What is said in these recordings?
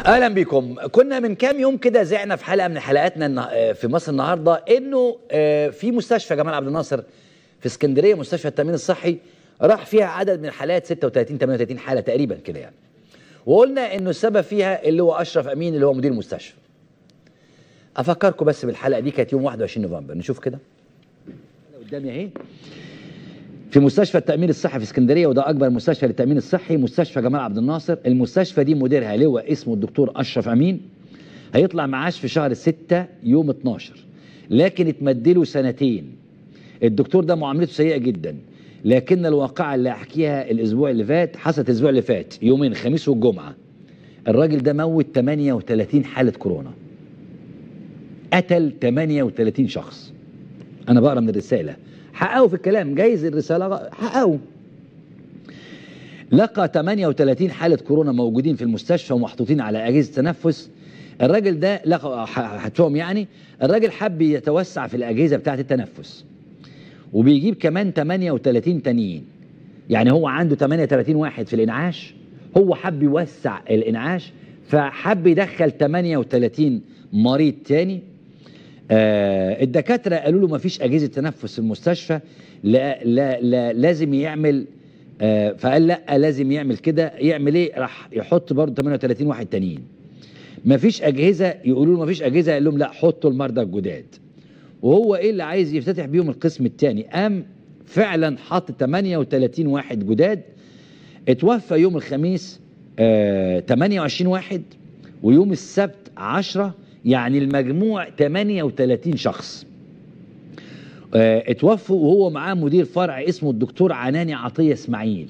اهلا بكم كنا من كام يوم كده زعنا في حلقه من حلقاتنا النا- في مصر النهارده انه آه، في مستشفى جمال عبد الناصر في اسكندريه مستشفى التامين الصحي راح فيها عدد من الحالات 36 38 حاله تقريبا كده يعني وقلنا انه السبب فيها اللي هو اشرف امين اللي هو مدير المستشفى افكركم بس بالحلقه دي كانت يوم 21 نوفمبر نشوف كده قدامي اهي في مستشفى التأمين الصحي في اسكندرية وده أكبر مستشفى للتأمين الصحي مستشفى جمال عبد الناصر المستشفى دي مديرها لواء اسمه الدكتور أشرف أمين هيطلع معاش في شهر 6 يوم 12 لكن اتمدله سنتين الدكتور ده معاملته سيئة جدا لكن الواقعة اللي أحكيها الأسبوع اللي فات حصلت الأسبوع اللي فات يومين الخميس والجمعة الراجل ده موت 38 حالة كورونا قتل 38 شخص انا بقرا من الرساله حققوا في الكلام جايز الرساله غ- حققوا لقى 38 حاله كورونا موجودين في المستشفى ومحطوطين على اجهزه تنفس الراجل ده لقى ح- حتفهم يعني الراجل حب يتوسع في الاجهزه بتاعه التنفس وبيجيب كمان 38 تانيين يعني هو عنده 38 واحد في الانعاش هو حب يوسع الانعاش فحب يدخل 38 مريض تاني آه الدكاتره قالوا له ما فيش اجهزه تنفس في المستشفى لا لا لا لازم يعمل آه فقال لا لازم يعمل كده يعمل ايه راح يحط برضه 38 واحد تانيين ما فيش اجهزه يقولوا له ما فيش اجهزه قال لهم لا حطوا المرضى الجداد وهو ايه اللي عايز يفتتح بيهم القسم الثاني قام فعلا حط 38 واحد جداد اتوفى يوم الخميس آه 28 واحد ويوم السبت 10 يعني المجموع 38 شخص آه اتوفوا وهو معاه مدير فرع اسمه الدكتور عناني عطية اسماعيل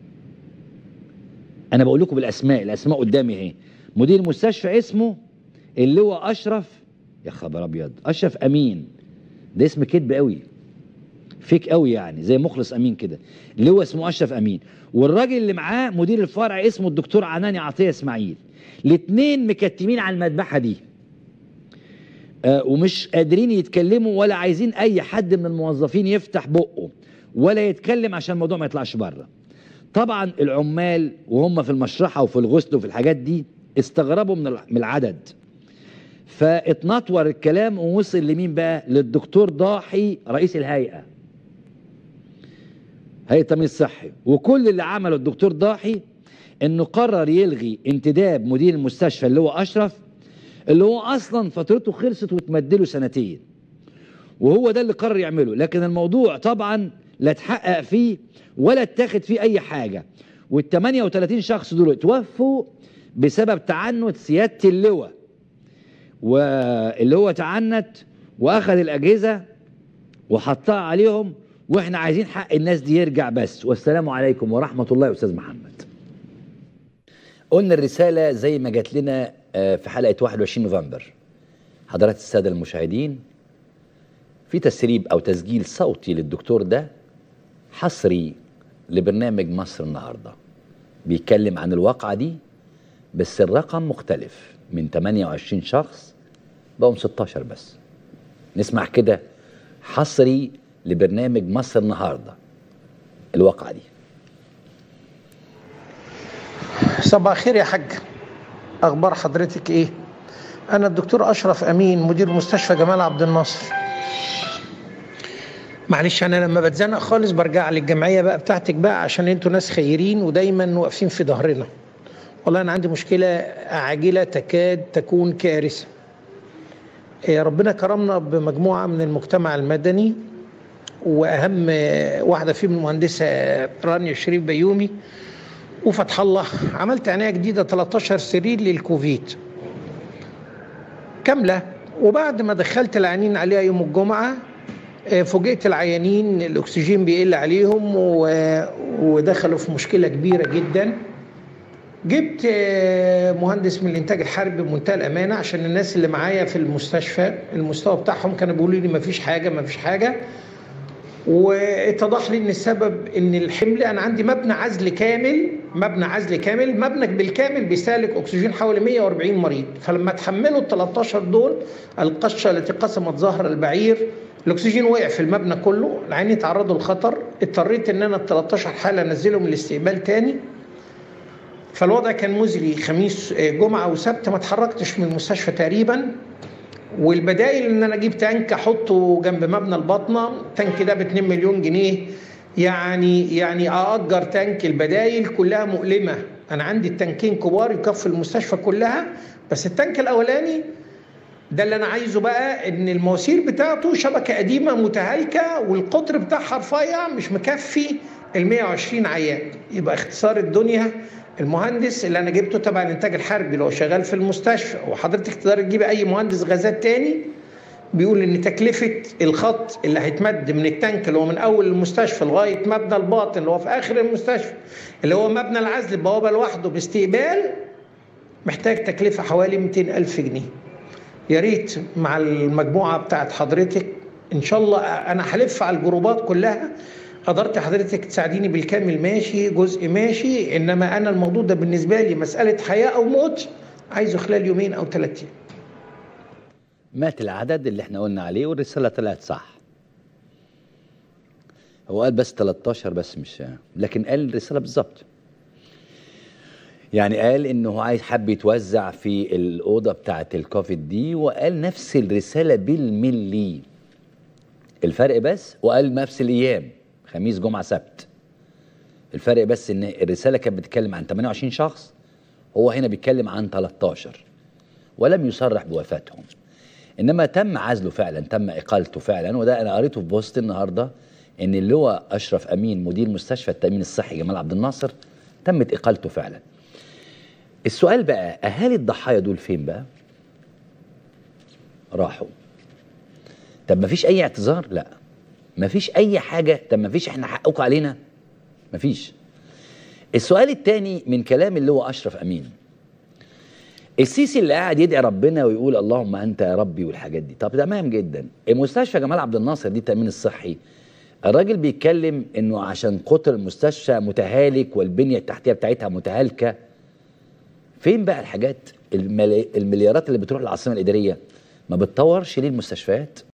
انا بقول لكم بالاسماء الاسماء قدامي اهي مدير مستشفى اسمه اللواء اشرف يا خبر ابيض اشرف امين ده اسم كذب قوي فيك قوي يعني زي مخلص امين كده اللي هو اسمه اشرف امين والراجل اللي معاه مدير الفرع اسمه الدكتور عناني عطيه اسماعيل الاثنين مكتمين على المذبحه دي آه ومش قادرين يتكلموا ولا عايزين اي حد من الموظفين يفتح بقه ولا يتكلم عشان الموضوع ما يطلعش بره طبعا العمال وهم في المشرحه وفي الغسل وفي الحاجات دي استغربوا من الع- من العدد فاتنطور الكلام ووصل لمين بقى للدكتور ضاحي رئيس الهيئه هيئه التامين الصحي وكل اللي عمله الدكتور ضاحي انه قرر يلغي انتداب مدير المستشفى اللي هو اشرف اللي هو اصلا فترته خلصت وتمدله سنتين وهو ده اللي قرر يعمله لكن الموضوع طبعا لا اتحقق فيه ولا اتاخد فيه اي حاجه وال 38 شخص دول اتوفوا بسبب تعنت سياده اللواء واللي هو تعنت واخذ الاجهزه وحطها عليهم واحنا عايزين حق الناس دي يرجع بس والسلام عليكم ورحمه الله يا استاذ محمد قلنا الرساله زي ما جات لنا آه، في حلقه 21 نوفمبر حضرات الساده المشاهدين في تسريب او تسجيل صوتي للدكتور ده حصري لبرنامج مصر النهارده بيتكلم عن الواقعه دي بس الرقم مختلف من 28 شخص بقوا 16 بس نسمع كده حصري لبرنامج مصر النهارده الواقعه دي صباح الخير يا حاج اخبار حضرتك ايه انا الدكتور اشرف امين مدير مستشفى جمال عبد الناصر معلش انا لما بتزنق خالص برجع للجمعيه بقى بتاعتك بقى عشان انتوا ناس خيرين ودايما واقفين في ظهرنا والله انا عندي مشكله عاجله تكاد تكون كارثه إيه، ربنا كرمنا بمجموعه من المجتمع المدني واهم واحده فيهم المهندسه رانيا شريف بيومي وفتح الله عملت عنايه جديده 13 سرير للكوفيد كامله وبعد ما دخلت العيانين عليها يوم الجمعه آه، فوجئت العيانين الاكسجين بيقل عليهم و- ودخلوا في مشكله كبيره جدا جبت آه، مهندس من الانتاج الحربي بمنتهى الامانه عشان الناس اللي معايا في المستشفى المستوى بتاعهم كانوا بيقولوا لي مفيش حاجه مفيش حاجه واتضح لي ان السبب ان الحمل انا عندي مبنى عزل كامل مبنى عزل كامل مبنى بالكامل بيستهلك اكسجين حوالي 140 مريض فلما تحملوا ال 13 دول القشه التي قسمت ظهر البعير الاكسجين وقع في المبنى كله العينين تعرضوا لخطر اضطريت ان انا ال 13 حاله انزلهم الاستقبال تاني فالوضع كان مزري خميس آه، جمعه وسبت ما اتحركتش من المستشفى تقريبا والبدايل ان انا اجيب تانك احطه جنب مبنى البطنه التانك ده ب 2 مليون جنيه يعني يعني ااجر تانك البدايل كلها مؤلمه انا عندي التانكين كبار يكفي المستشفى كلها بس التانك الاولاني ده اللي انا عايزه بقى ان المواسير بتاعته شبكه قديمه متهالكه والقطر بتاعها رفيع مش مكفي ال 120 عيان يبقى اختصار الدنيا المهندس اللي انا جبته تبع الانتاج الحربي اللي هو شغال في المستشفى وحضرتك تقدر تجيب اي مهندس غازات تاني بيقول ان تكلفه الخط اللي هيتمد من التانك اللي هو من اول المستشفى لغايه مبنى الباطن اللي هو في اخر المستشفى اللي هو مبنى العزل البوابه لوحده باستقبال محتاج تكلفه حوالي 200 الف جنيه يا ريت مع المجموعه بتاعت حضرتك ان شاء الله انا هلف على الجروبات كلها قدرت حضرتك تساعديني بالكامل ماشي جزء ماشي انما انا الموضوع ده بالنسبه لي مساله حياه او موت عايزه خلال يومين او ثلاث ايام مات العدد اللي احنا قلنا عليه والرسالة طلعت صح هو قال بس 13 بس مش لكن قال الرسالة بالظبط يعني قال انه هو عايز حب يتوزع في الأوضة بتاعة الكوفيد دي وقال نفس الرسالة بالملي الفرق بس وقال نفس الأيام خميس جمعة سبت الفرق بس ان الرسالة كانت بتتكلم عن 28 شخص هو هنا بيتكلم عن 13 ولم يصرح بوفاتهم انما تم عزله فعلا تم اقالته فعلا وده انا قريته في بوست النهارده ان اللواء اشرف امين مدير مستشفى التامين الصحي جمال عبد الناصر تمت اقالته فعلا السؤال بقى اهالي الضحايا دول فين بقى راحوا طب ما فيش اي اعتذار لا ما فيش اي حاجه طب ما فيش احنا حقكم علينا ما فيش السؤال الثاني من كلام اللواء اشرف امين السيسي اللي قاعد يدعي ربنا ويقول اللهم انت يا ربي والحاجات دي طب تمام جدا المستشفى جمال عبد الناصر دي التامين الصحي الراجل بيتكلم انه عشان قطر المستشفى متهالك والبنيه التحتيه بتاعتها متهالكه فين بقى الحاجات الملي... المليارات اللي بتروح للعاصمه الاداريه ما بتطورش ليه المستشفيات